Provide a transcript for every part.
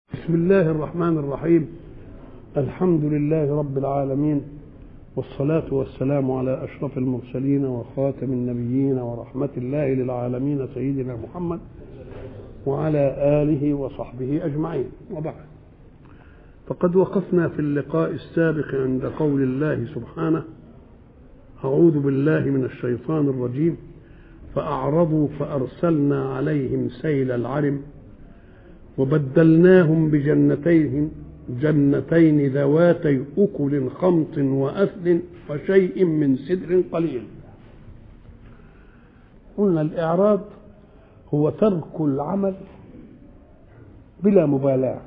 بسم الله الرحمن الرحيم الحمد لله رب العالمين والصلاة والسلام على أشرف المرسلين وخاتم النبيين ورحمة الله للعالمين سيدنا محمد وعلى آله وصحبه أجمعين وبعد فقد وقفنا في اللقاء السابق عند قول الله سبحانه أعوذ بالله من الشيطان الرجيم فأعرضوا فأرسلنا عليهم سيل العرم وبدلناهم بجنتين جنتين ذواتي أكل خمط وأثل وشيء من سدر قليل قلنا الإعراض هو ترك العمل بلا مبالاة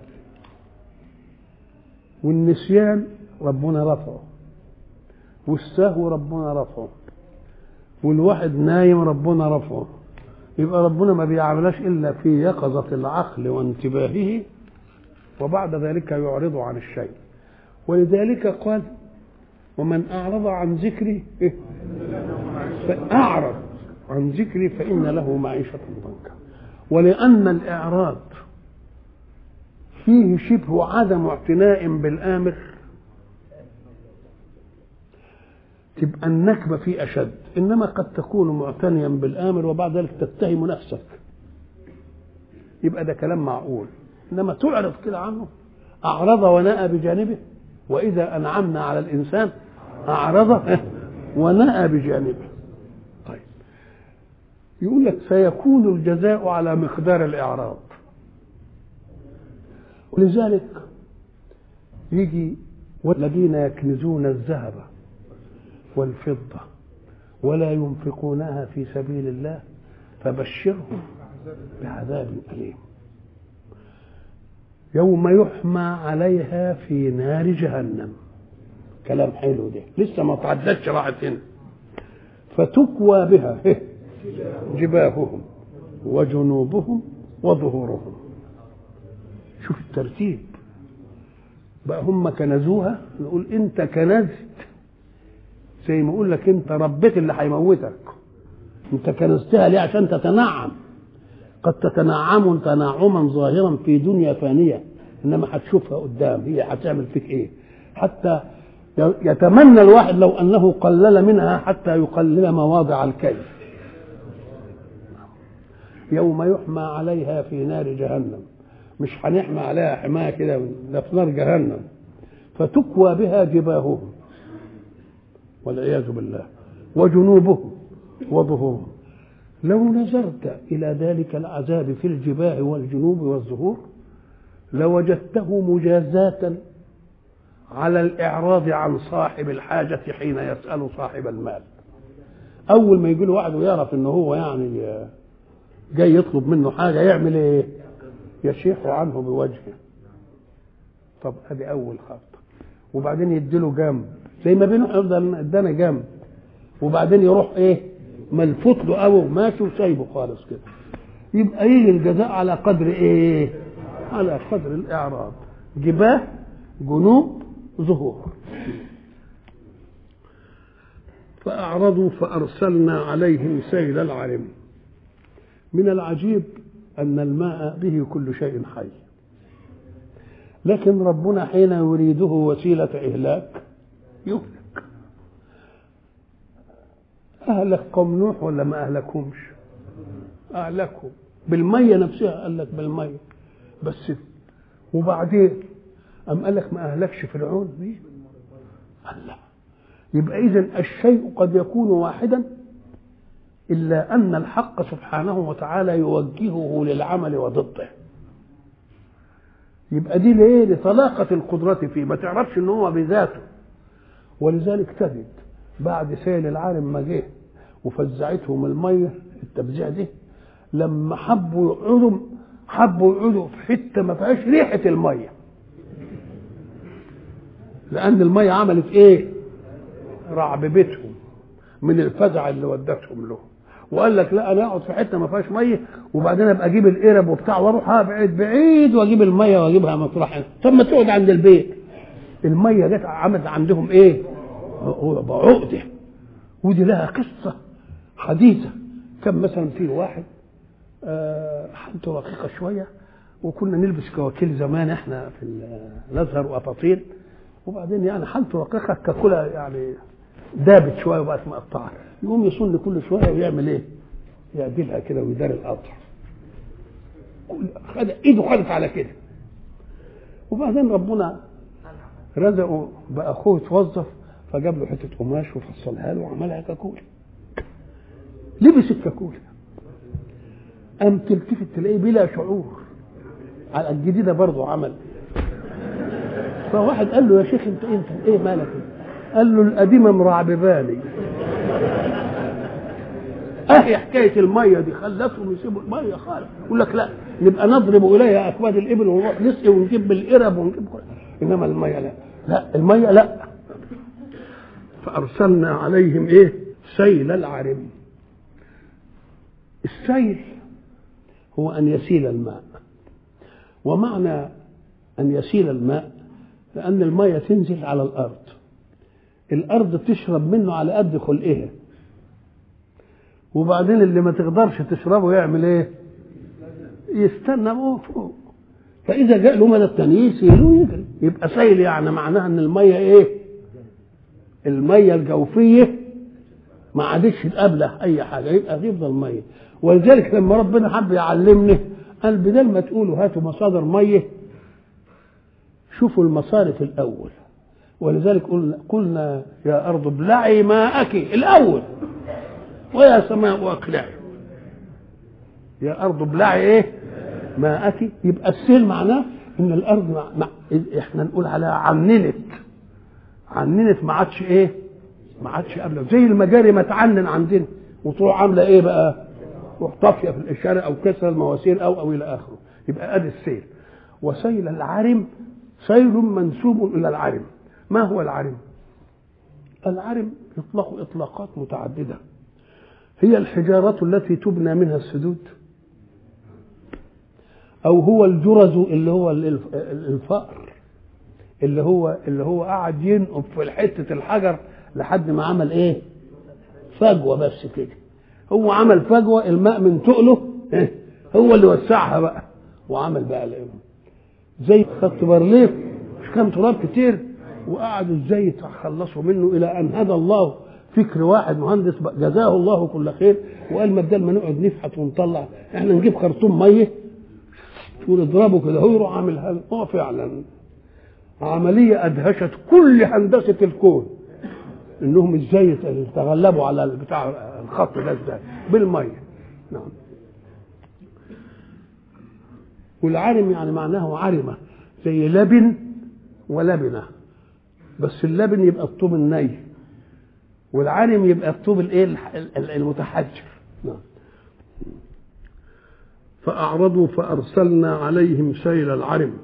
والنسيان ربنا رفعه والسهو ربنا رفعه والواحد نايم ربنا رفعه يبقى ربنا ما بيعملهاش الا في يقظه العقل وانتباهه وبعد ذلك يعرض عن الشيء ولذلك قال ومن اعرض عن ذكري إيه؟ فاعرض عن ذكري فان له معيشه ضنكا ولان الاعراض فيه شبه عدم اعتناء بالامر تبقى النكبة فيه أشد إنما قد تكون معتنيا بالآمر وبعد ذلك تتهم نفسك يبقى ده كلام معقول إنما تعرض كده عنه أعرض ونأى بجانبه وإذا أنعمنا على الإنسان أعرض ونأى بجانبه طيب يقول لك سيكون الجزاء على مقدار الإعراض ولذلك يجي والذين يكنزون الذهب والفضة ولا ينفقونها في سبيل الله فبشرهم بعذاب أليم يوم يحمى عليها في نار جهنم كلام حلو ده لسه ما تعدتش راحت هنا فتكوى بها جباههم وجنوبهم وظهورهم شوف الترتيب بقى هم كنزوها نقول انت كنزت زي ما اقول لك انت ربيت اللي هيموتك انت كنستها ليه عشان تتنعم قد تتنعم تنعما ظاهرا في دنيا فانيه انما هتشوفها قدام هي هتعمل فيك ايه حتى يتمنى الواحد لو انه قلل منها حتى يقلل مواضع الكيف يوم يحمى عليها في نار جهنم مش هنحمى عليها حمايه كده ده في نار جهنم فتكوى بها جباههم والعياذ بالله وجنوبهم وظهورهم لو نظرت إلى ذلك العذاب في الجباه والجنوب والظهور لوجدته مجازاة على الإعراض عن صاحب الحاجة حين يسأل صاحب المال أول ما يجي له واحد ويعرف إن هو يعني جاي يطلب منه حاجة يعمل إيه؟ يشيح عنه بوجهه طب هذه أول خطة وبعدين يديله جنب زي ما بينه يفضل ادانا جنب وبعدين يروح ايه ملفوت له او ماشي وسايبه خالص كده يبقى يجي الجزاء على قدر ايه على قدر الاعراض جباه جنوب ظهور فأعرضوا فأرسلنا عليهم سيل العرم من العجيب أن الماء به كل شيء حي لكن ربنا حين يريده وسيلة إهلاك يهلك أهلك قوم نوح ولا ما أهلكهمش أهلكهم بالمية نفسها قال لك بالمية بس وبعدين أم قال لك ما أهلكش فرعون مين الله يبقى إذا الشيء قد يكون واحدا إلا أن الحق سبحانه وتعالى يوجهه للعمل وضده يبقى دي ليه لطلاقة القدرة فيه ما تعرفش ان هو بذاته ولذلك تجد بعد سيل العالم ما جه وفزعتهم الميه التفزيع دي لما حبوا يقعدوا حبوا يقعدوا في حته ما فيهاش ريحه الميه لان الميه عملت ايه رعببتهم من الفزع اللي ودتهم له وقال لك لا انا اقعد في حته ما فيهاش ميه وبعدين ابقى اجيب القرب وبتاع واروح بعيد بعيد واجيب الميه واجيبها مطرح طب ما تقعد عند البيت الميه جت عملت عندهم ايه عقده ودي لها قصه حديثه كان مثلا في واحد حالته رقيقه شويه وكنا نلبس كواكيل زمان احنا في الازهر واباطيل وبعدين يعني حالته رقيقه كاكولا يعني دابت شويه وبقت مقطعه يقوم يصن كل شويه ويعمل ايه؟ يعدلها كده ويداري القطر خد ايده خدت على كده وبعدين ربنا رزقه باخوه اتوظف فجاب له حته قماش وفصلها له وعملها كاكولا لبس الكاكولا قام تلتفت تلاقيه بلا شعور على الجديده برضه عمل فواحد قال له يا شيخ انت انت ايه مالك قال له القديمه مرعببالي اهي حكايه الميه دي خلتهم يسيبوا الميه خالص يقول لك لا نبقى نضرب اليها اكباد الابل ونروح نسقي ونجيب بالقرب ونجيب كل انما الميه لا لا الميه لا فارسلنا عليهم ايه سيل العرم السيل هو ان يسيل الماء ومعنى ان يسيل الماء لان الميه تنزل على الارض الارض تشرب منه على قد خلقها وبعدين اللي ما تقدرش تشربه يعمل ايه يستنى فوق فاذا جاء له مدى التاني يسيله يجري يبقى سيل يعني معناها ان الميه ايه الميه الجوفيه ما عادتش تقابله اي حاجه يبقى يفضل ميه ولذلك لما ربنا حب يعلمني قال بدل ما تقولوا هاتوا مصادر ميه شوفوا المصارف الاول ولذلك قلنا قلنا يا ارض ابلعي ماءك الاول ويا سماء اقلعي يا ارض ابلعي ايه ماءك يبقى السيل معناه ان الارض مع... مع... احنا نقول عليها عننت عننت ما عادش ايه ما عادش قبل زي المجاري ما تعنن عندنا وتروح عامله ايه بقى تروح طافيه في الاشاره او كسر المواسير او او الى اخره يبقى ادي السيل وسيل العرم سيل منسوب الى العرم ما هو العرم العرم يطلق اطلاقات متعدده هي الحجاره التي تبنى منها السدود او هو الجرز اللي هو الفأر اللي هو اللي هو قعد ينقب في حته الحجر لحد ما عمل ايه فجوه بس كده هو عمل فجوه الماء من تقله إيه؟ هو اللي وسعها بقى وعمل بقى الإيه؟ زي خدت برليف مش كان تراب كتير وقعدوا ازاي يتخلصوا منه الى ان هدى الله فكر واحد مهندس جزاه الله كل خير وقال ما بدل ما نقعد نفحت ونطلع احنا نجيب خرطوم ميه ونضربه كده هو يروح عامل هذا هو فعلا عمليه ادهشت كل هندسه الكون انهم ازاي تغلبوا على بتاع الخط ده ازاي بالميه نعم والعرم يعني معناه عرمه زي لبن ولبنه بس اللبن يبقى الطوب الني والعرم يبقى الطوب الايه المتحجر نعم فأعرضوا فأرسلنا عليهم سيل العرم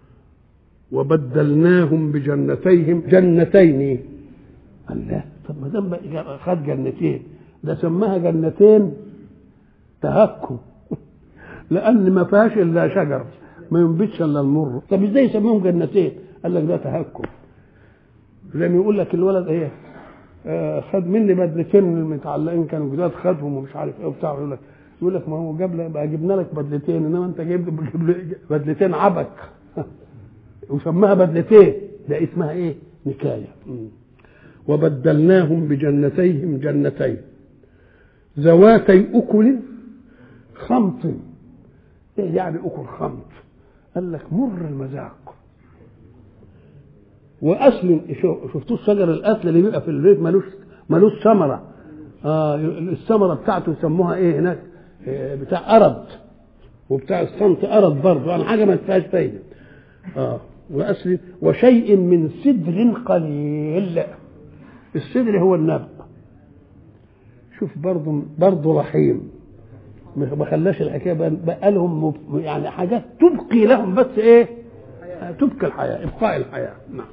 وبدلناهم بجنتيهم جنتين الله طب ما دام خد جنتين ده سماها جنتين تهكم لأن ما فيهاش إلا شجر ما ينبتش إلا المر طب إزاي يسميهم جنتين؟ قال لك ده تهكم زي ما يقول لك الولد إيه آه خد مني بدلتين المتعلقين كانوا جداد خدهم ومش عارف ايه وبتاع يقول لك يقول لك ما هو جاب لك بقى جبنا لك بدلتين انما انت جايب بدلتين عبك وسماها بدلتين ده اسمها ايه؟ نكايه وبدلناهم بجنتيهم جنتين ذواتي اكل خمط ايه يعني اكل خمط؟ قال لك مر المذاق واصل شفتوا الشجر الاصل اللي بيبقى في البيت ملوش ملوش ثمره اه الثمره بتاعته يسموها ايه هناك بتاع أرض وبتاع الصمت أرض برضه يعني حاجة ما فيهاش فايدة اه وأصل وشيء من سدر قليل السدر هو النبق شوف برضه برضه رحيم ما خلاش الحكايه بقى لهم يعني حاجات تبقي لهم بس ايه؟ تبقي الحياه ابقاء الحياه نعم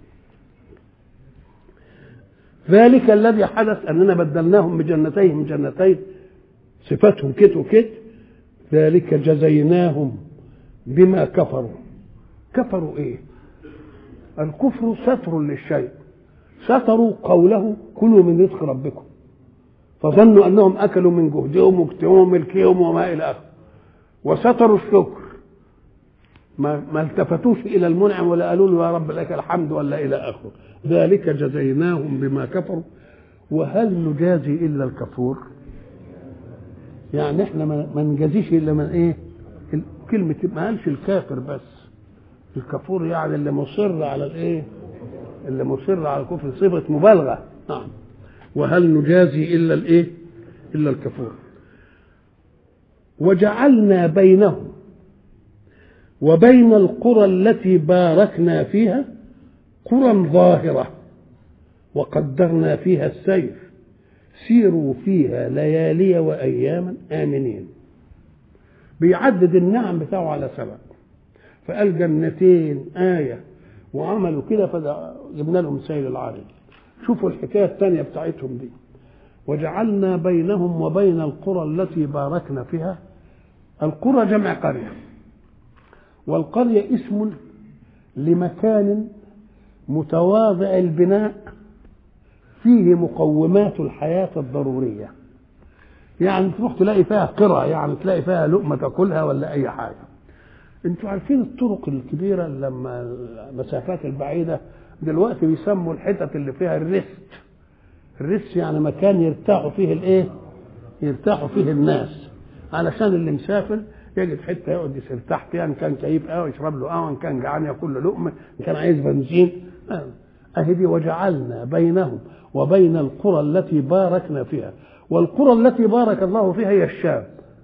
ذلك الذي حدث اننا بدلناهم بجنتيهم جنتين صفاتهم كت وكت ذلك جزيناهم بما كفروا كفروا ايه الكفر ستر للشيء ستروا قوله كلوا من رزق ربكم فظنوا انهم اكلوا من جهدهم واجتهادهم وملكهم وما الى اخره وستروا الشكر ما, ما التفتوش الى المنعم ولا قالوا له يا رب لك الحمد ولا الى اخره ذلك جزيناهم بما كفروا وهل نجازي الا الكفور يعني احنا ما نجازيش الا من ايه كلمه ما قالش الكافر بس الكفور يعني اللي مصر على الايه اللي مصر على الكفر صفه مبالغه نعم وهل نجازي الا الايه الا الكفور وجعلنا بينهم وبين القرى التي باركنا فيها قرى ظاهره وقدرنا فيها السير سيروا فيها ليالي واياما امنين بيعدد النعم بتاعه على سبع فقال جنتين ايه وعملوا كده فجبنا لهم سيل العارض شوفوا الحكايه الثانيه بتاعتهم دي وجعلنا بينهم وبين القرى التي باركنا فيها القرى جمع قريه والقريه اسم لمكان متواضع البناء فيه مقومات الحياه الضروريه يعني تروح تلاقي فيها قرى يعني تلاقي فيها لقمه تاكلها ولا اي حاجه انتوا عارفين الطرق الكبيره لما المسافات البعيده دلوقتي بيسموا الحتت اللي فيها الرست الرست يعني مكان يرتاحوا فيه الايه يرتاحوا فيه الناس علشان اللي مسافر يجد حته يقعد يرتاح فيها ان كان كيف قهوه يشرب له قهوه ان كان جعان ياكل له لقمه ان كان عايز بنزين اهي دي وجعلنا بينهم وبين القرى التي باركنا فيها والقرى التي بارك الله فيها هي الشام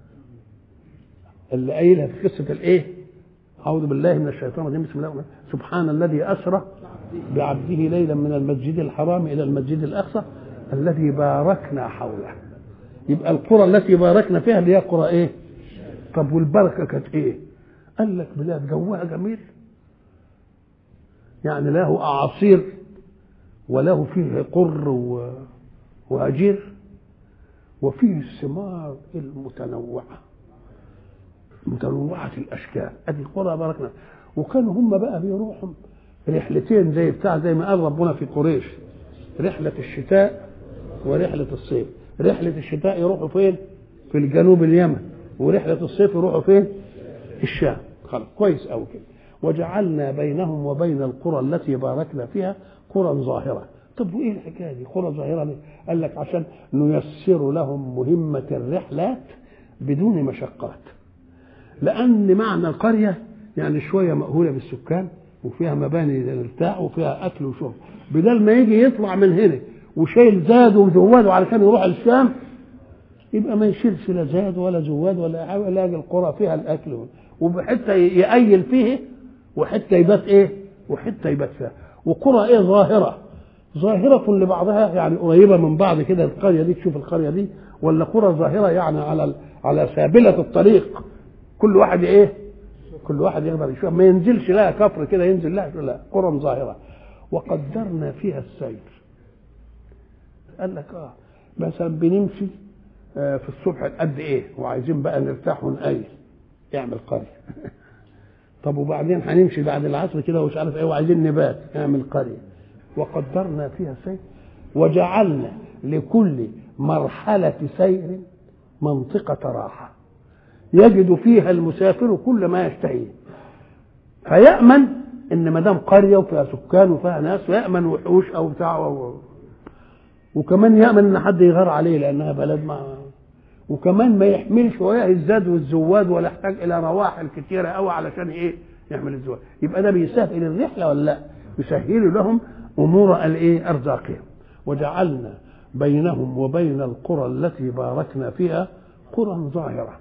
اللي قايلها في قصه الايه اعوذ بالله من الشيطان الرجيم بسم الله الرحمن سبحان الذي اسرى بعبده ليلا من المسجد الحرام الى المسجد الاقصى الذي باركنا حوله يبقى القرى التي باركنا فيها اللي هي قرى ايه طب والبركه كانت ايه قال لك بلاد جوها جميل يعني له اعاصير وله فيه قر وهجير وفيه الثمار المتنوعه متنوعه الاشكال ادي قرى باركنا وكانوا هم بقى بيروحوا رحلتين زي بتاع زي ما قال ربنا في قريش رحله الشتاء ورحله الصيف رحله الشتاء يروحوا فين في الجنوب اليمن ورحله الصيف يروحوا فين الشام خلاص كويس قوي كده وجعلنا بينهم وبين القرى التي باركنا فيها قرى ظاهره طب وايه الحكايه دي قرى ظاهره ليه؟ قال لك عشان نيسر لهم مهمه الرحلات بدون مشقات لان معنى القريه يعني شويه مأهوله بالسكان وفيها مباني للارتاح وفيها اكل وشرب بدل ما يجي يطلع من هنا وشايل زاد وزواده علشان يروح الشام يبقى ما يشيلش لا زاد ولا زواد ولا حاجه يلاقي القرى فيها الاكل وحته يأيل فيه وحته يبات ايه وحته يبات فيها وقرى ايه ظاهره ظاهرة لبعضها يعني قريبة من بعض كده القرية دي تشوف القرية دي ولا قرى ظاهرة يعني على على سابلة الطريق كل واحد ايه كل واحد يقدر يشوف ما ينزلش لها كفر كده ينزل لها لا قرى ظاهرة وقدرنا فيها السير قال لك اه مثلا بنمشي آه في الصبح قد ايه وعايزين بقى نرتاح ونقيل يعمل قرية طب وبعدين هنمشي بعد العصر كده ومش عارف ايه وعايزين نبات نعمل قرية وقدرنا فيها سير وجعلنا لكل مرحلة سير منطقة راحة يجد فيها المسافر كل ما يشتهيه فيأمن ان ما دام قرية وفيها سكان وفيها ناس ويأمن وحوش او بتاع و... وكمان يأمن ان حد يغار عليه لانها بلد ما وكمان ما يحملش وياه الزاد والزواد ولا يحتاج الى رواحل كتيره قوي علشان ايه يعمل الزواد يبقى ده بيسهل الرحله ولا لا يسهل لهم امور الايه ارزاقهم وجعلنا بينهم وبين القرى التي باركنا فيها قرى ظاهره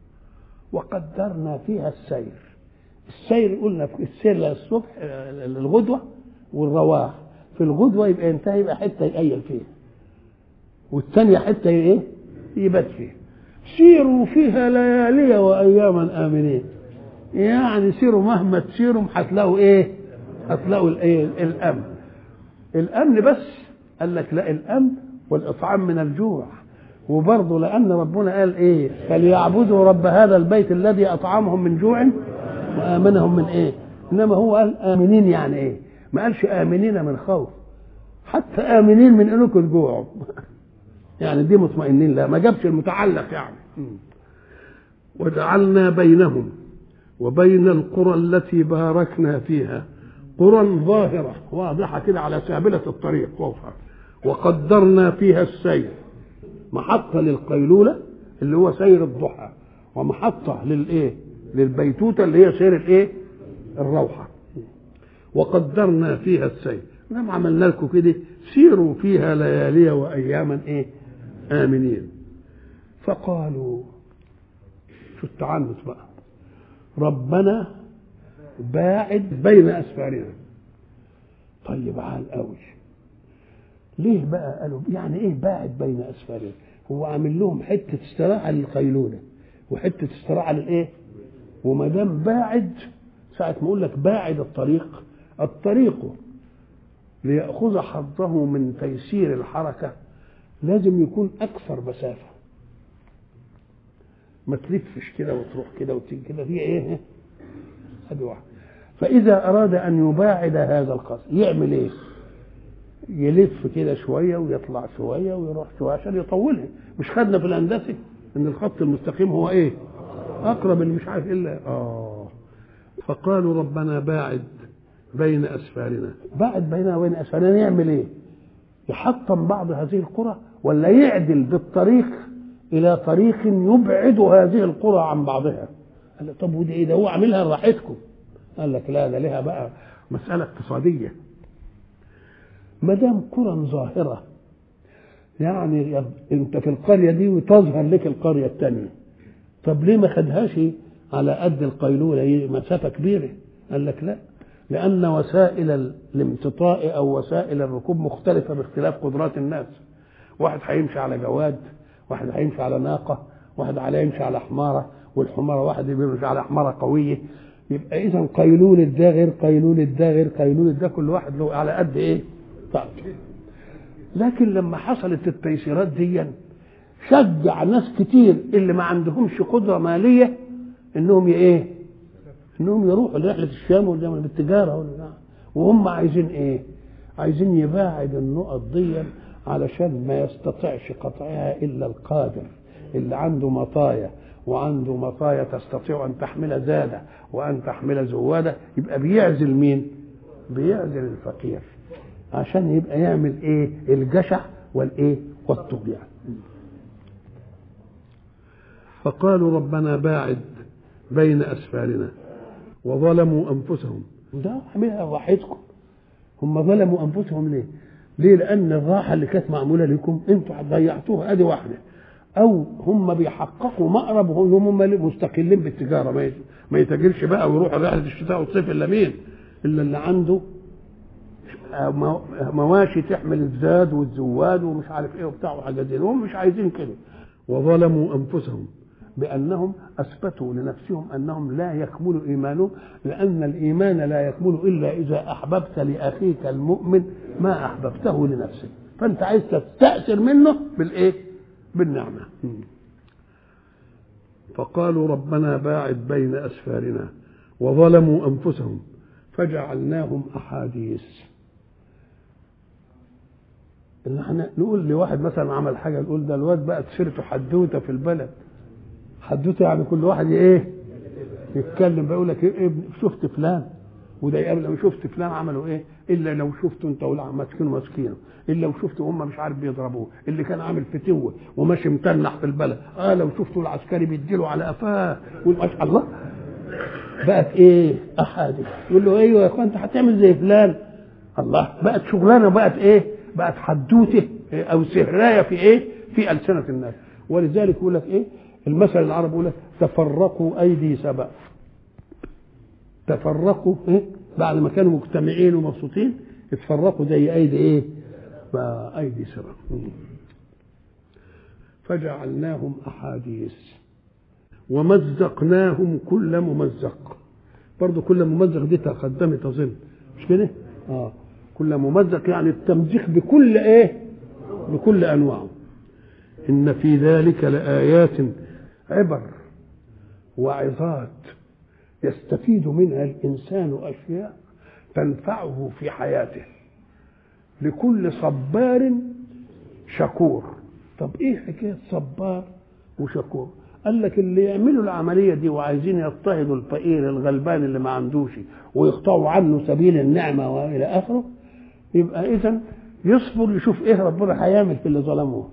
وقدرنا فيها السير السير قلنا في السير للصبح الغدوه والرواح في الغدوه يبقى ينتهي يبقى حته يقيل فيها والثانيه حته ايه يبات فيها سيروا فيها ليالي واياما امنين يعني سيروا مهما تسيروا هتلاقوا ايه هتلاقوا الايه الامن الامن بس قال لك لا الامن والاطعام من الجوع وبرضه لان ربنا قال ايه فليعبدوا رب هذا البيت الذي اطعمهم من جوع وامنهم من ايه انما هو قال امنين يعني ايه ما قالش امنين من خوف حتى امنين من انكم تجوعوا يعني دي مطمئنين لا ما جابش المتعلق يعني وجعلنا بينهم وبين القرى التي باركنا فيها قرى ظاهرة واضحة كده على سابلة الطريق فوقها وقدرنا فيها السير محطة للقيلولة اللي هو سير الضحى ومحطة للإيه للبيتوتة اللي هي سير الإيه الروحة وقدرنا فيها السير نعم عملنا لكم كده سيروا فيها ليالي وأياما إيه آمنين فقالوا شو التعنت بقى ربنا باعد بين أسفارنا طيب عال قوي ليه بقى قالوا يعني ايه باعد بين اسفارنا هو عامل لهم حته استراحه للقيلوله وحته استراحه للايه وما دام باعد ساعه ما اقول لك باعد الطريق الطريق ليأخذ حظه من تيسير الحركة لازم يكون أكثر مسافة ما تلفش كده وتروح كده وتيجي كده هي إيه؟ هذه واحدة فإذا أراد أن يباعد هذا القصر يعمل إيه؟ يلف كده شوية ويطلع شوية ويروح شوية عشان يطولها مش خدنا في الهندسة إن الخط المستقيم هو إيه؟ أقرب اللي مش عارف إلا آه فقالوا ربنا باعد بين أسفارنا باعد بيننا وبين أسفارنا يعمل إيه؟ يحطم بعض هذه القرى ولا يعدل بالطريق إلى طريق يبعد هذه القرى عن بعضها قال له طب ودي إيه ده هو عاملها لراحتكم قال لك لا ده لها بقى مسألة اقتصادية ما دام قرى ظاهرة يعني انت في القرية دي وتظهر لك القرية الثانية طب ليه ما خدهاش على قد القيلولة مسافة كبيرة قال لك لا لأن وسائل الامتطاء أو وسائل الركوب مختلفة باختلاف قدرات الناس واحد هيمشي على جواد واحد هيمشي على ناقة واحد هيمشي على حمارة والحمارة واحد بيمشي على حمارة قوية يبقى إذا قيلولة ده غير قيلولة ده غير قيلولة ده كل واحد له على قد إيه؟ طاقته لكن لما حصلت التيسيرات دي شجع ناس كتير اللي ما عندهمش قدرة مالية إنهم إيه؟ انهم يروحوا لرحله الشام واليمن بالتجاره وهم عايزين ايه؟ عايزين يباعد النقط دي علشان ما يستطيعش قطعها الا القادر اللي عنده مطايا وعنده مطايا تستطيع ان تحمل زاده وان تحمل زواده يبقى بيعزل مين؟ بيعزل الفقير عشان يبقى يعمل ايه؟ الجشع والايه؟ والطغيان. فقالوا ربنا باعد بين اسفارنا وظلموا انفسهم ده عاملها راحتكم هم ظلموا انفسهم ليه؟ ليه؟ لان الراحه اللي كانت معموله لكم انتوا ضيعتوها ادي واحده او هم بيحققوا مأرب هم مستقلين بالتجاره ما ما يتاجرش بقى ويروح رحله الشتاء والصيف الا مين؟ الا اللي عنده مواشي تحمل الزاد والزواد ومش عارف ايه وبتاع وحاجات دي هم مش عايزين كده وظلموا انفسهم بأنهم أثبتوا لنفسهم أنهم لا يكمل إيمانهم لأن الإيمان لا يكمل إلا إذا أحببت لأخيك المؤمن ما أحببته لنفسك فأنت عايز تستأثر منه بالإيه؟ بالنعمة فقالوا ربنا باعد بين أسفارنا وظلموا أنفسهم فجعلناهم أحاديث ان احنا نقول لواحد مثلا عمل حاجه نقول ده الواد بقت سيرته حدوته في البلد حدوته يعني كل واحد ايه يتكلم بيقول لك ايه شفت فلان وده يقابل لو شفت فلان عملوا ايه الا لو شفته انت ولا ماسكينه ماسكينه الا لو شفته هم مش عارف بيضربوه اللي كان عامل فتوه وماشي متنح في البلد اه لو شفته العسكري بيديله على قفاه يقول ما شاء الله بقت ايه احاديث يقول له ايوه يا اخوان انت هتعمل زي فلان الله بقت شغلانه بقت ايه بقت حدوته او سهرايه في ايه في السنه الناس ولذلك يقول لك ايه المثل العربي يقول لك تفرقوا ايدي سبأ تفرقوا ايه بعد ما كانوا مجتمعين ومبسوطين اتفرقوا زي ايدي ايه بقى ايدي سبأ فجعلناهم احاديث ومزقناهم كل ممزق برضه كل ممزق دي تقدمت اظن مش كده اه كل ممزق يعني التمزيق بكل ايه بكل انواعه ان في ذلك لايات عبر وعظات يستفيد منها الانسان اشياء تنفعه في حياته لكل صبار شكور طب ايه حكايه صبار وشكور قال لك اللي يعملوا العملية دي وعايزين يضطهدوا الفقير الغلبان اللي ما عندوش ويقطعوا عنه سبيل النعمة وإلى آخره يبقى إذا يصبر يشوف إيه ربنا هيعمل في اللي ظلموه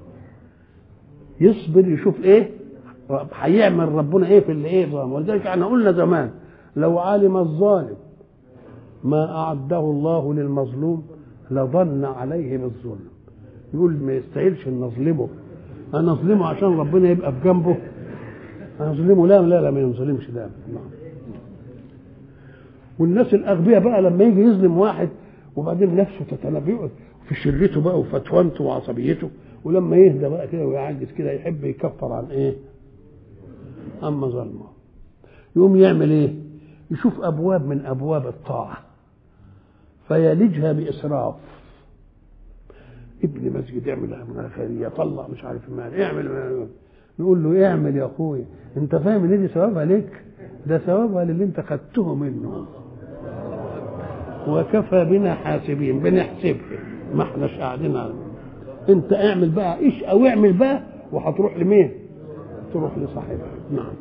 يصبر يشوف إيه هيعمل ربنا إيه في اللي إيه ظلمه ولذلك احنا قلنا زمان لو علم الظالم ما أعده الله للمظلوم لظن عليه بالظلم يقول ما يستاهلش ان نظلمه انا اظلمه عشان ربنا يبقى في جنبه اظلمه لا لا لا ما ينظلمش ده والناس الاغبياء بقى لما يجي يظلم واحد وبعدين نفسه تتنبئه في شرته بقى وفتوانته وعصبيته ولما يهدى بقى كده ويعجز كده يحب يكفر عن ايه؟ اما ظلمه يقوم يعمل ايه؟ يشوف ابواب من ابواب الطاعه فيلجها باسراف ابن مسجد يعمل من خيريه طلع مش عارف مال اعمل نقول له اعمل يا اخويا انت فاهم ان دي ثوابها ليك ده ثوابها للي انت خدته منه وكفى بنا حاسبين بنحسبه ما احناش قاعدين على انت اعمل بقى ايش او اعمل بقى وهتروح لمين تروح لصاحبها نعم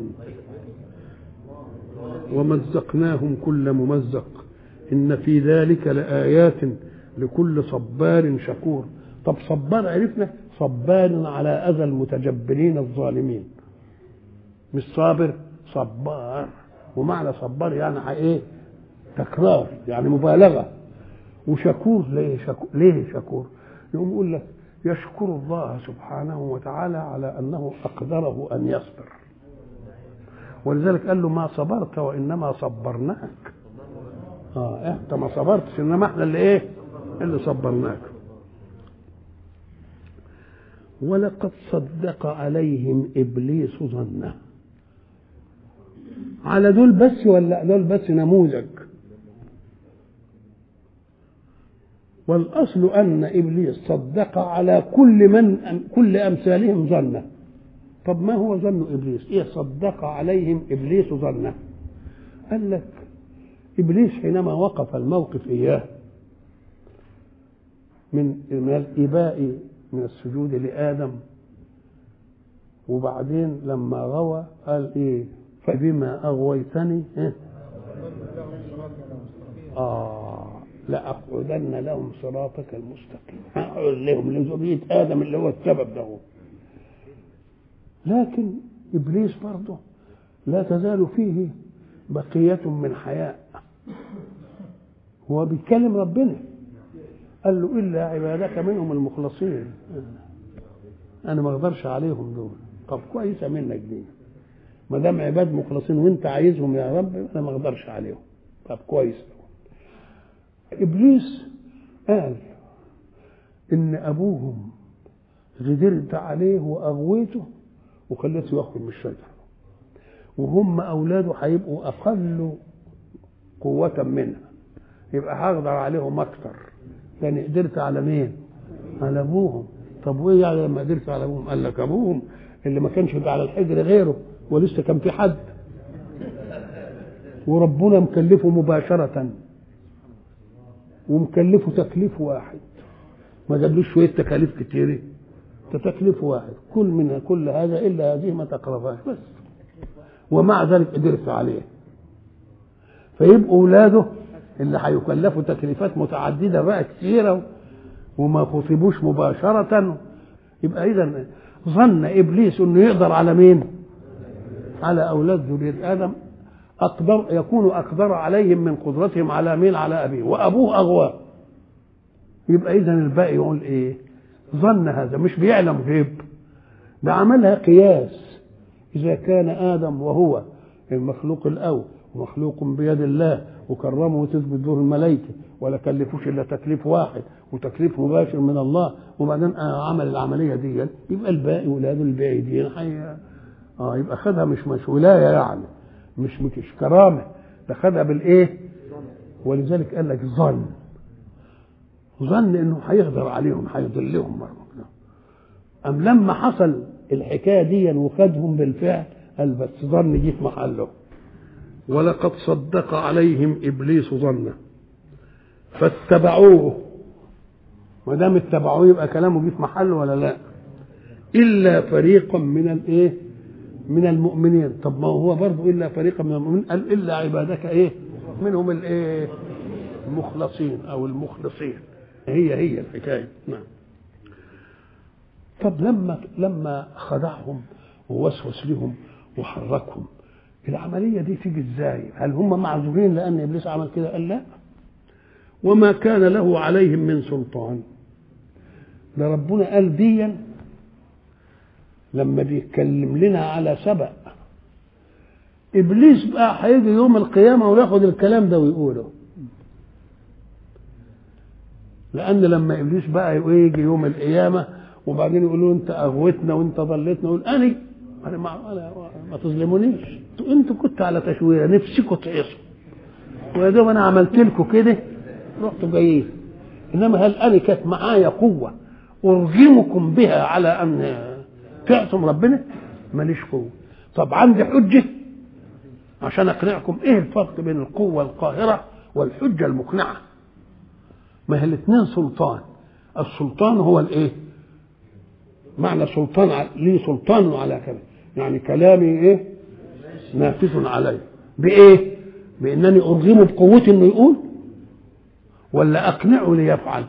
ومزقناهم كل ممزق ان في ذلك لايات لكل صبار شكور طب صبار عرفنا صبار على اذى المتجبرين الظالمين مش صابر صبار ومعنى صبار يعني ايه تكرار يعني مبالغه وشكور ليه شكور ليه شكور يقوم يقول لك يشكر الله سبحانه وتعالى على انه اقدره ان يصبر ولذلك قال له ما صبرت وانما صبرناك اه انت ما صبرتش انما احنا اللي ايه اللي صبرناك ولقد صدق عليهم ابليس ظنه على دول بس ولا دول بس نموذج والاصل ان ابليس صدق على كل من كل امثالهم ظنه طب ما هو ظن ابليس ايه صدق عليهم ابليس ظنه قال لك ابليس حينما وقف الموقف اياه من من الاباء من السجود لادم وبعدين لما غوى قال ايه فبما اغويتني إيه؟ اه لاقعدن لهم صراطك المستقيم هقعد لهم لذريه ادم اللي هو السبب ده لكن ابليس برضه لا تزال فيه بقيه من حياء هو بيتكلم ربنا قال له الا عبادك منهم المخلصين انا ما اقدرش عليهم دول طب كويسه منك دي ما دام عباد مخلصين وانت عايزهم يا رب انا ما اقدرش عليهم طب كويس ابليس قال ان ابوهم غدرت عليه واغويته وخليته يخرج من الشجره وهم اولاده هيبقوا اقل قوه منها يبقى هقدر عليهم اكتر يعني قدرت على مين على ابوهم طب وايه يعني لما قدرت على ابوهم قال لك ابوهم اللي ما كانش على الحجر غيره ولسه كان في حد وربنا مكلفه مباشرة ومكلفه تكليف واحد ما جابلوش شوية تكاليف كتيرة تكليف واحد كل من كل هذا إلا هذه ما تقربهاش بس ومع ذلك قدرت عليه فيبقوا أولاده اللي هيكلفوا تكليفات متعددة بقى كتيرة وما خطبوش مباشرة يبقى إذا ظن إبليس إنه يقدر على مين؟ على أولاد ذرية آدم أقدر يكون أقدر عليهم من قدرتهم على مين على أبيه وأبوه أغواه يبقى إذا الباقي يقول إيه ظن هذا مش بيعلم غيب ده عملها قياس إذا كان آدم وهو المخلوق الأول ومخلوق بيد الله وكرمه وتثبت دور الملائكة ولا كلفوش إلا تكليف واحد وتكليف مباشر من الله وبعدين عمل العملية دي يبقى الباقي ولاده البعيدين حي اه يبقى خدها مش مش ولايه يعني مش مش كرامه ده خدها بالايه؟ ولذلك قال لك ظن ظن انه هيقدر عليهم هيضلهم مره ام لما حصل الحكايه دي وخدهم بالفعل قال بس ظن جه في محله ولقد صدق عليهم ابليس ظنه فاتبعوه ما دام اتبعوه يبقى كلامه جه في محله ولا لا الا فريقا من الايه من المؤمنين طب ما هو برضه الا فريقا من المؤمنين قال الا عبادك ايه منهم الايه المخلصين او المخلصين هي هي الحكايه نعم طب لما لما خدعهم ووسوس لهم وحركهم العمليه دي تيجي ازاي؟ هل هم معذورين لان ابليس عمل كده؟ قال لا وما كان له عليهم من سلطان ده ربنا قال ديا لما بيتكلم لنا على سبأ ابليس بقى هيجي يوم القيامه وياخد الكلام ده ويقوله لان لما ابليس بقى يجي يوم القيامه وبعدين يقولوا انت اغوتنا وانت ضليتنا يقول انا انا ما, أنا ما تظلمونيش انتوا كنتوا على تشويه نفسكم تعيشوا ويا دوب انا عملت لكم كده رحتوا جايين انما هل انا كانت معايا قوه ارغمكم بها على ان تعصم ربنا ماليش قوه طب عندي حجه عشان اقنعكم ايه الفرق بين القوه القاهره والحجه المقنعه ما هي الاثنين سلطان السلطان هو الايه معنى سلطان لي سلطان على كلام يعني كلامي ايه نافذ علي بايه بانني ارغمه بقوتي انه يقول ولا اقنعه ليفعل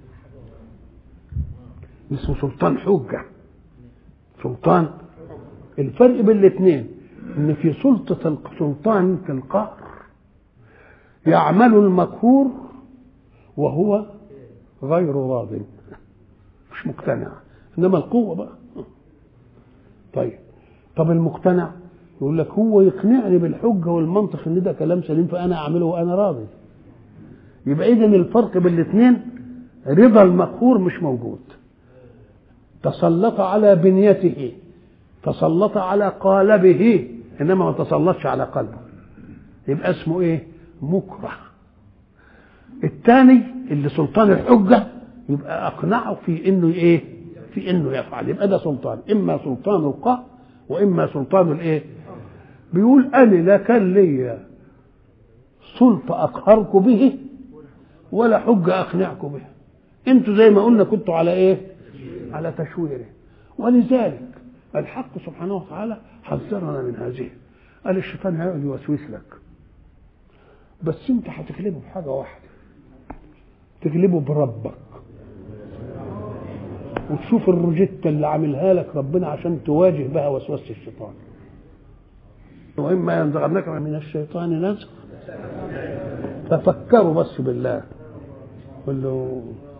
اسمه سلطان حجه سلطان الفرق بين الاثنين ان في سلطه السلطان في القهر يعمل المقهور وهو غير راض مش مقتنع انما القوه بقى طيب طب المقتنع يقول لك هو يقنعني بالحجه والمنطق ان ده كلام سليم فانا اعمله وانا راضي يبقى اذا الفرق بين الاثنين رضا المقهور مش موجود تسلط على بنيته تسلط على قالبه انما ما تسلطش على قلبه يبقى اسمه ايه مكره الثاني اللي سلطان الحجه يبقى اقنعه في انه ايه في انه يفعل يبقى ده سلطان اما سلطان القهر واما سلطان الايه بيقول انا لا كان لي سلطه اقهركم به ولا حجه اقنعكم بها انتوا زي ما قلنا كنتوا على ايه على تشويره ولذلك الحق سبحانه وتعالى حذرنا من هذه قال الشيطان هيقعد يوسوس لك بس انت هتغلبه بحاجه واحده تغلبه بربك وتشوف الروجيتا اللي عاملها لك ربنا عشان تواجه بها وسوسه الشيطان واما ينزغنك من الشيطان نزغ ففكروا بس بالله قل له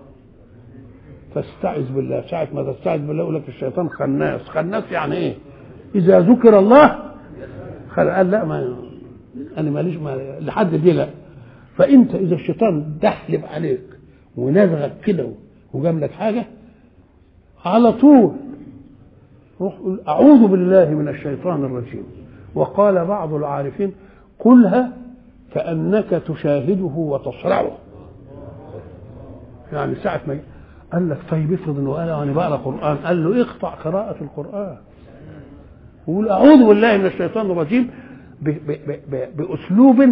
فاستعذ بالله ساعة ما تستعذ بالله يقول لك الشيطان خناس خناس يعني ايه اذا ذكر الله قال لا ما انا ماليش ما لحد دي لا فانت اذا الشيطان دحلب عليك ونزغك كده وجاب لك حاجه على طول روح قول اعوذ بالله من الشيطان الرجيم وقال بعض العارفين قلها كانك تشاهده وتصرعه يعني ساعه ما قال لك طيب افرض انه قال انا بقرا قران قال له اقطع قراءه القران وقول اعوذ بالله من الشيطان الرجيم ب ب ب باسلوب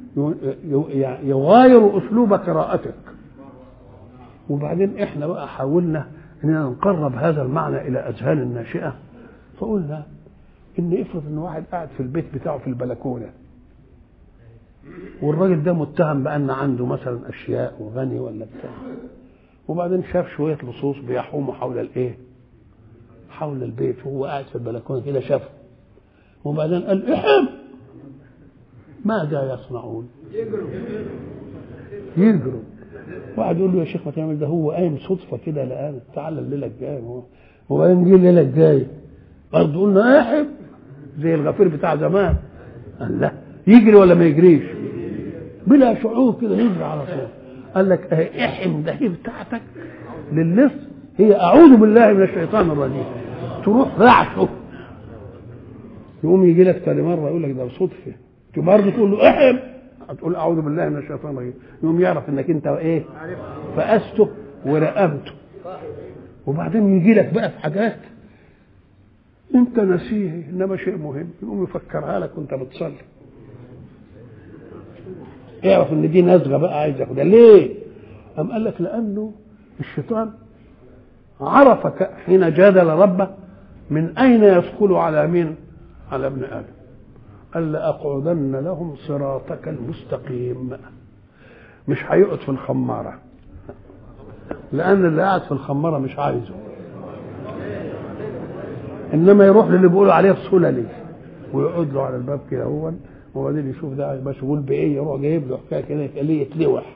يغاير اسلوب قراءتك وبعدين احنا بقى حاولنا اننا نقرب هذا المعنى الى اذهان الناشئه فقلنا ان افرض ان واحد قاعد في البيت بتاعه في البلكونه والراجل ده متهم بان عنده مثلا اشياء وغني ولا بتاع وبعدين شاف شويه لصوص بيحوموا حول الايه؟ حول البيت وهو قاعد في البلكونه كده شافه وبعدين قال احم ماذا يصنعون؟ يجروا واحد يقول له يا شيخ ما تعمل ده هو قايم صدفه كده لقانا تعالى الليله الجايه وبعدين جه الليله الجايه برضه قلنا احم زي الغفير بتاع زمان قال لا يجري ولا ما يجريش بلا شعور كده يجري على طول قال لك اهي احم ده هي بتاعتك للص هي اعوذ بالله من الشيطان الرجيم تروح رعشه يقوم يجي لك تاني مره يقول لك ده صدفه برضه تقول له احم هتقول اعوذ بالله من الشيطان الرجيم يقوم يعرف انك انت ايه فاسته ورقبته وبعدين يجي لك بقى في حاجات انت نسيه انما شيء مهم يقوم يفكرها لك وانت بتصلي اعرف ان دي نزغه بقى عايز ياخدها ليه؟ قام قال لك لانه الشيطان عرف حين جادل ربه من اين يثقل على مين؟ على ابن ادم قال لاقعدن لهم صراطك المستقيم مش هيقعد في الخماره لان اللي قاعد في الخماره مش عايزه انما يروح للي بيقولوا عليه السللي ويقعد له على الباب كده هو وبعدين يشوف ده مشغول بايه يروح جايب له حكايه كده يخليه يتلوح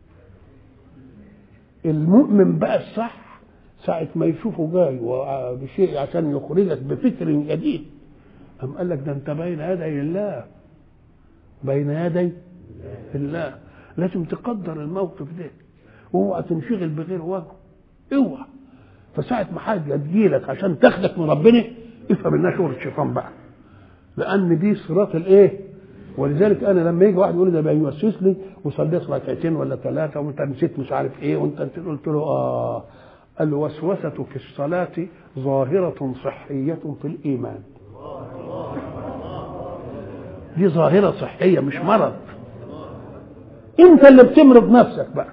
المؤمن بقى الصح ساعة ما يشوفه جاي بشيء عشان يخرجك بفكر جديد أم قال لك ده أنت بين يدي الله بين يدي الله لازم تقدر الموقف ده واوعى تنشغل بغير وجهه اوعى فساعة ما حاجة تجيلك عشان تاخدك من ربنا افهم انها شغل الشيطان بقى لأن دي صراط الايه؟ ولذلك انا لما يجي واحد يقول لي ده بيوسوس لي وصليت ركعتين ولا ثلاثه وانت نسيت مش عارف ايه وانت نسيت قلت له اه الوسوسه في الصلاه ظاهره صحيه في الايمان دي ظاهره صحيه مش مرض انت اللي بتمرض نفسك بقى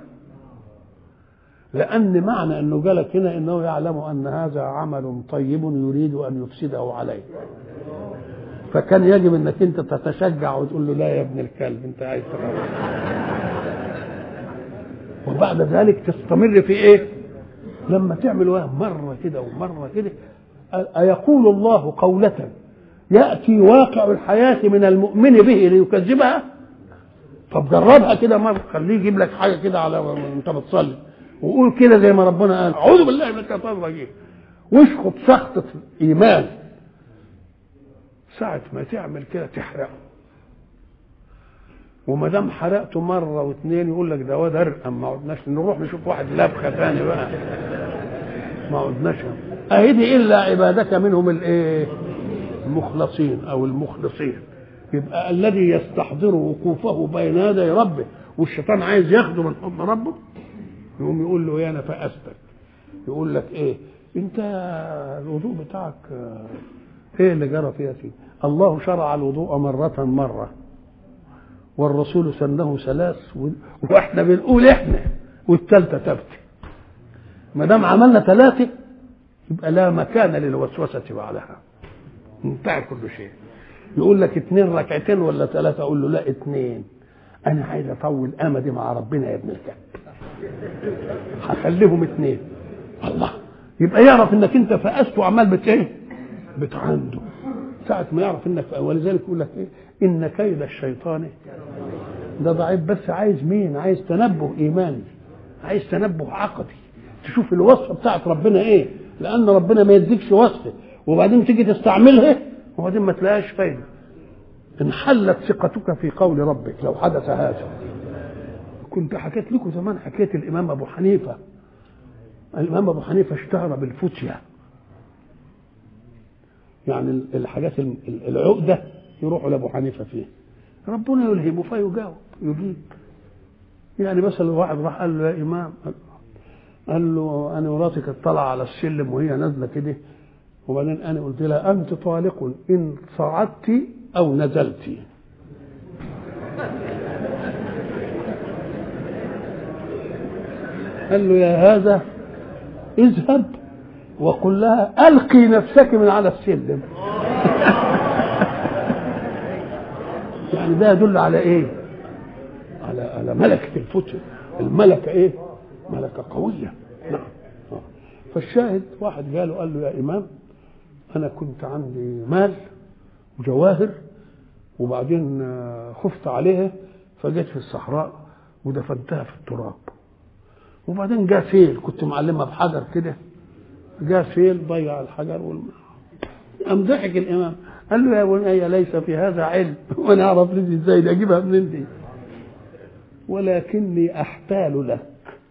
لان معنى انه جالك هنا انه يعلم ان هذا عمل طيب يريد ان يفسده عليه فكان يجب انك انت تتشجع وتقول له لا يا ابن الكلب انت عايز تروح وبعد ذلك تستمر في ايه لما تعمل مرة كده ومرة كده أيقول الله قولة يأتي واقع الحياة من المؤمن به ليكذبها طب جربها كده مرة خليه يجيب لك حاجة كده على وانت بتصلي وقول كده زي ما ربنا قال أعوذ بالله من الشيطان الرجيم واشخط سخطة إيمان ساعة ما تعمل كده تحرقه وما دام حرقته مرة واثنين يقول لك ده واد ارقم ما عدناش نروح نشوف واحد لبخة ثاني بقى ما عدناش أهدي إلا عبادك منهم الإيه؟ المخلصين أو المخلصين يبقى الذي يستحضر وقوفه بين يدي ربه والشيطان عايز ياخده من حضن ربه يقوم يقول له ايه انا فأستك يقول لك ايه انت الوضوء بتاعك ايه اللي جرى فيها فيه الله شرع الوضوء مرة مرة والرسول سنه ثلاث واحنا بنقول احنا والثالثة تبكي ما دام عملنا ثلاثة يبقى لا مكان للوسوسة بعدها انتهى كل شيء يقول لك اثنين ركعتين ولا ثلاثة اقول له لا اثنين انا عايز اطول امدي مع ربنا يا ابن الكلب هخليهم اثنين الله يبقى يعرف انك انت فأست وعمال بت ايه بتعنده ساعة ما يعرف انك ولذلك يقول لك ايه ان كيد الشيطان ده ضعيف بس عايز مين عايز تنبه ايماني عايز تنبه عقدي تشوف الوصفة بتاعت ربنا ايه لان ربنا ما يديكش وصفة وبعدين تيجي تستعملها وبعدين ما تلاقيش فايدة انحلت ثقتك في قول ربك لو حدث هذا كنت حكيت لكم زمان حكيت الامام ابو حنيفه الامام ابو حنيفه اشتهر بالفتيا يعني الحاجات العقده يروحوا لابو حنيفه فيه ربنا يلهمه فيجاوب يجيب يعني مثلا واحد راح قال له يا امام قال له انا مراتي كانت طالعه على السلم وهي نازله كده وبعدين انا قلت لها انت طالق ان صعدت او نزلت قال له يا هذا اذهب وقل لها القي نفسك من على السلم يعني ده يدل على ايه على على ملكه الفتن الملكه ايه ملكه قويه نعم فالشاهد واحد قاله قال له يا امام انا كنت عندي مال وجواهر وبعدين خفت عليها فجيت في الصحراء ودفنتها في التراب وبعدين جاء سيل كنت معلمها بحجر كده جاء سيل ضيع الحجر والماء قام ضحك الامام قال له يا بني ليس في هذا علم وانا اعرف رزقي ازاي دي اجيبها منين دي ولكني احتال لك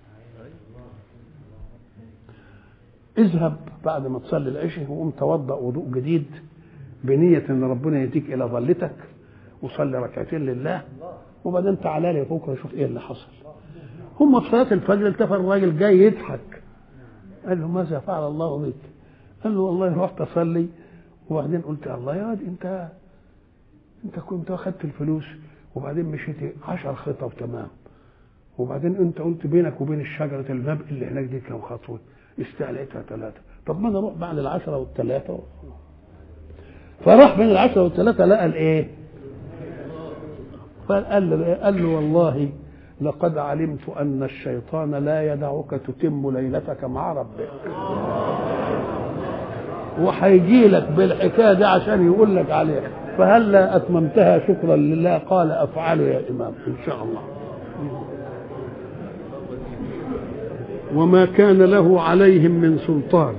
اذهب بعد ما تصلي العشاء وقوم توضا وضوء جديد بنية ان ربنا يهديك الى ظلتك وصلي ركعتين لله وبعدين تعالى لي بكره شوف ايه اللي حصل هم في صلاه الفجر التفت الراجل جاي يضحك قال له ماذا فعل الله بك؟ قال له والله رحت اصلي وبعدين قلت الله يا واد انت انت كنت اخذت الفلوس وبعدين مشيت عشر خطب تمام وبعدين انت قلت بينك وبين الشجره الباب اللي هناك دي كم خطوه استعليتها ثلاثه طب ما انا اروح بعد العشره والثلاثه فراح بين العشرة والثلاثة لقى الايه فقال له قال له والله لقد علمت أن الشيطان لا يدعك تتم ليلتك مع ربك وهيجي لك بالحكايه دي عشان يقول لك عليها فهلا اتممتها شكرا لله قال افعله يا امام ان شاء الله وما كان له عليهم من سلطان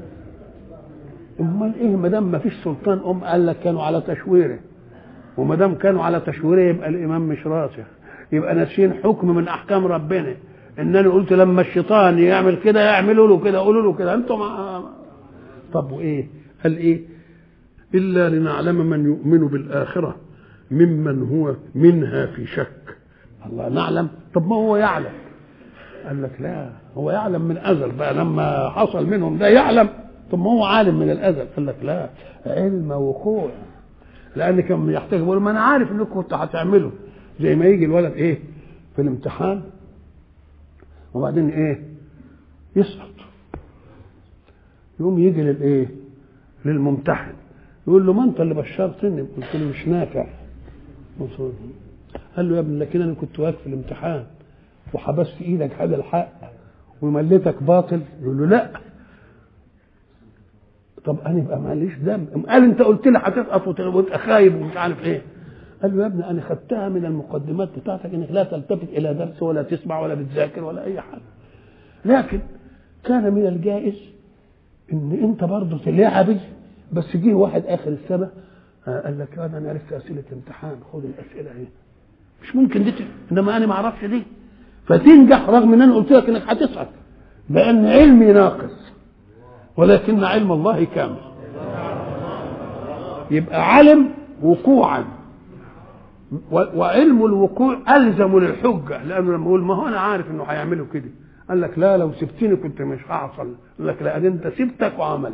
امال ايه ما دام ما فيش سلطان ام قال لك كانوا على تشويره وما دام كانوا على تشويره يبقى الامام مش راسخ يبقى ناسيين حكم من احكام ربنا ان انا قلت لما الشيطان يعمل كده يعملوا له كده قولوا له كده انتم طب وايه قال ايه الا لنعلم من يؤمن بالاخره ممن هو منها في شك الله نعلم طب ما هو يعلم قال لك لا هو يعلم من ازل بقى لما حصل منهم ده يعلم طب ما هو عالم من الازل قال لك لا علم وقوع لان كان يحتاج يقول ما انا عارف انكم كنتوا هتعملوا زي ما يجي الولد ايه في الامتحان وبعدين ايه يسقط يقوم يجي للايه للممتحن يقول له ما انت اللي بشرتني قلت له مش نافع قال له يا ابني لكن انا كنت واقف في الامتحان وحبست ايدك هذا الحق ومليتك باطل يقول له لا طب انا يبقى ماليش ذنب قال انت قلت لي هتسقط وتبقى خايب ومش عارف ايه قال له يا ابني انا خدتها من المقدمات بتاعتك انك لا تلتفت الى درس ولا تسمع ولا بتذاكر ولا اي حاجه لكن كان من الجائز ان انت برضه تلعبي بس جه واحد اخر السنه قال لك انا عرفت اسئله امتحان خد الاسئله اهي مش ممكن دي انما انا ما اعرفش دي فتنجح رغم ان انا قلت لك انك هتسقط لان علمي ناقص ولكن علم الله كامل يبقى علم وقوعا وعلم الوقوع الزم للحجه لانه لما يقول ما هو انا عارف انه هيعملوا كده قال لك لا لو سبتني كنت مش هحصل قال لك لا انت سبتك وعملت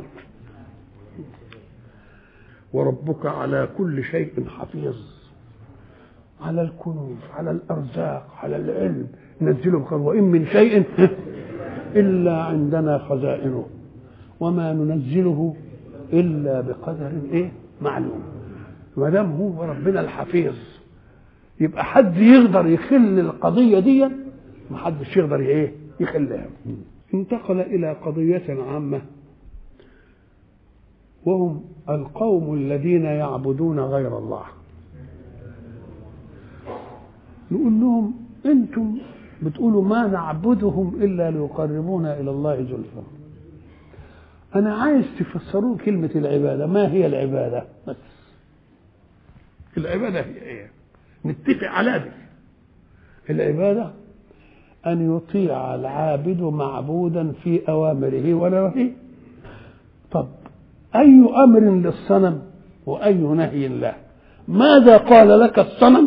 وربك على كل شيء حفيظ على الكنوز على الارزاق على العلم نزله بخير وان من شيء الا عندنا خزائنه وما ننزله الا بقدر ايه معلوم ما دام هو ربنا الحفيظ يبقى حد يقدر يخل القضيه دي ما حدش يقدر ايه يخليها انتقل الى قضيه عامه وهم القوم الذين يعبدون غير الله نقول لهم انتم بتقولوا ما نعبدهم الا ليقربونا الى الله زلفى انا عايز تفسرون كلمه العباده ما هي العباده بس العباده هي ايه نتفق على دي العباده ان يطيع العابد معبودا في اوامره ونواهيه طب اي امر للصنم واي نهي له ماذا قال لك الصنم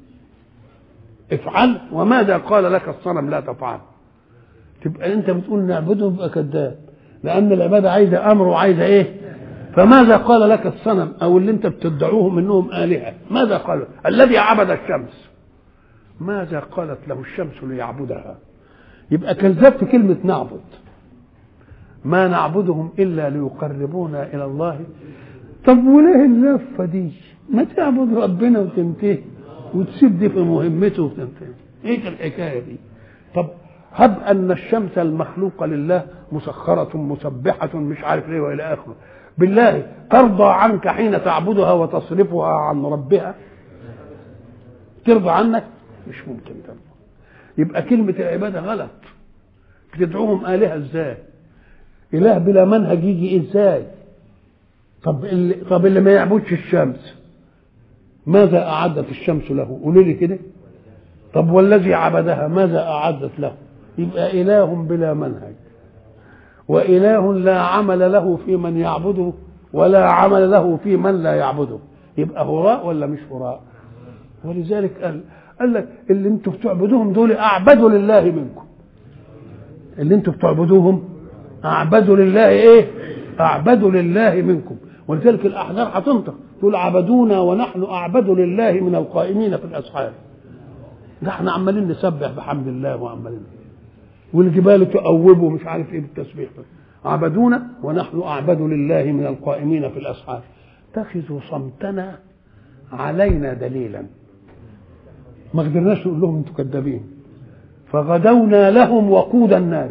افعل وماذا قال لك الصنم لا تفعل تبقى انت بتقول نعبده يبقى كذاب لان العباده عايزه امر وعايزه ايه فماذا قال لك الصنم او اللي انت بتدعوهم انهم الهه ماذا قال الذي عبد الشمس ماذا قالت له الشمس ليعبدها يبقى كذبت كلمه نعبد ما نعبدهم الا ليقربونا الى الله طب وليه اللفه دي ما تعبد ربنا وتنتهي وتسيب دي في مهمته وتنتهي ايه الحكايه دي طب هب ان الشمس المخلوقه لله مسخره مسبحه مش عارف ليه والى اخره بالله ترضى عنك حين تعبدها وتصرفها عن ربها ترضى عنك مش ممكن ترضى يبقى كلمة العبادة غلط بتدعوهم آلهة ازاي إله بلا منهج يجي ازاي طب اللي طب اللي ما يعبدش الشمس ماذا أعدت الشمس له قولوا لي كده طب والذي عبدها ماذا أعدت له يبقى إله بلا منهج وإله لا عمل له في من يعبده ولا عمل له في من لا يعبده يبقى هراء ولا مش هراء ولذلك قال قال لك اللي انتوا بتعبدوهم دول اعبدوا لله منكم اللي انتوا بتعبدوهم اعبدوا لله ايه اعبدوا لله منكم ولذلك الاحجار هتنطق تقول عبدونا ونحن اعبد لله من القائمين في الاسحار ده احنا عمالين نسبح بحمد الله وعمالين والجبال تؤوب ومش عارف ايه بالتسبيح عبدونا ونحن اعبد لله من القائمين في الاسحار اتخذوا صمتنا علينا دليلا ما قدرناش نقول لهم انتوا كذابين فغدونا لهم وقود النار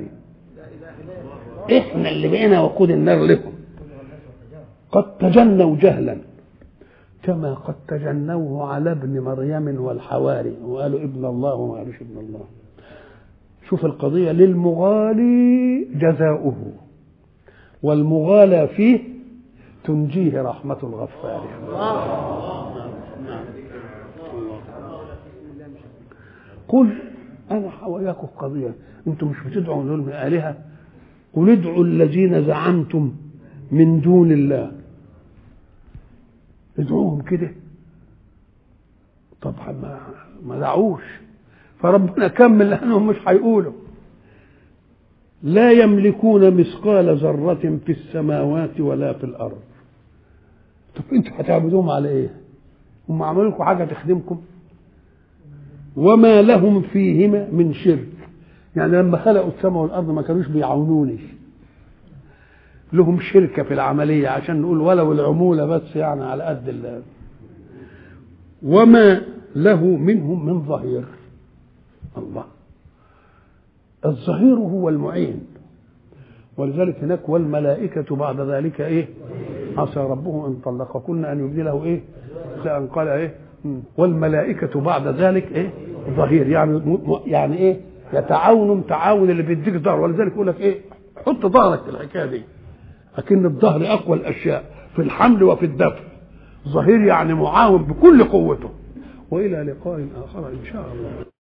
احنا اللي بقينا وقود النار لهم قد تجنوا جهلا كما قد تجنوه على ابن مريم والحواري وقالوا ابن الله وما قالوش ابن الله شوف القضية للمغالي جزاؤه والمغالى فيه تنجيه رحمة الغفار قل أنا وياكم قضية أنتم مش بتدعوا دول من آلهة قل ادعوا الذين زعمتم من دون الله ادعوهم كده طبعا ما ما دعوش فربنا كمل لانهم مش هيقولوا لا يملكون مثقال ذرة في السماوات ولا في الأرض طب انتوا هتعبدوهم على ايه؟ هم عملوا لكم حاجة تخدمكم؟ وما لهم فيهما من شرك يعني لما خلقوا السماء والأرض ما كانوش بيعاونوني لهم شركة في العملية عشان نقول ولو العمولة بس يعني على قد الله وما له منهم من ظهير الله الظهير هو المعين ولذلك هناك والملائكة بعد ذلك ايه عسى ربه ان طلقكن ان يبدله ايه لأن قال ايه والملائكة بعد ذلك ايه ظهير يعني يعني ايه يتعاون تعاون اللي بيديك ظهر ولذلك يقول لك ايه حط ظهرك في الحكايه دي لكن الظهر اقوى الاشياء في الحمل وفي الدفع ظهير يعني معاون بكل قوته والى لقاء اخر ان شاء الله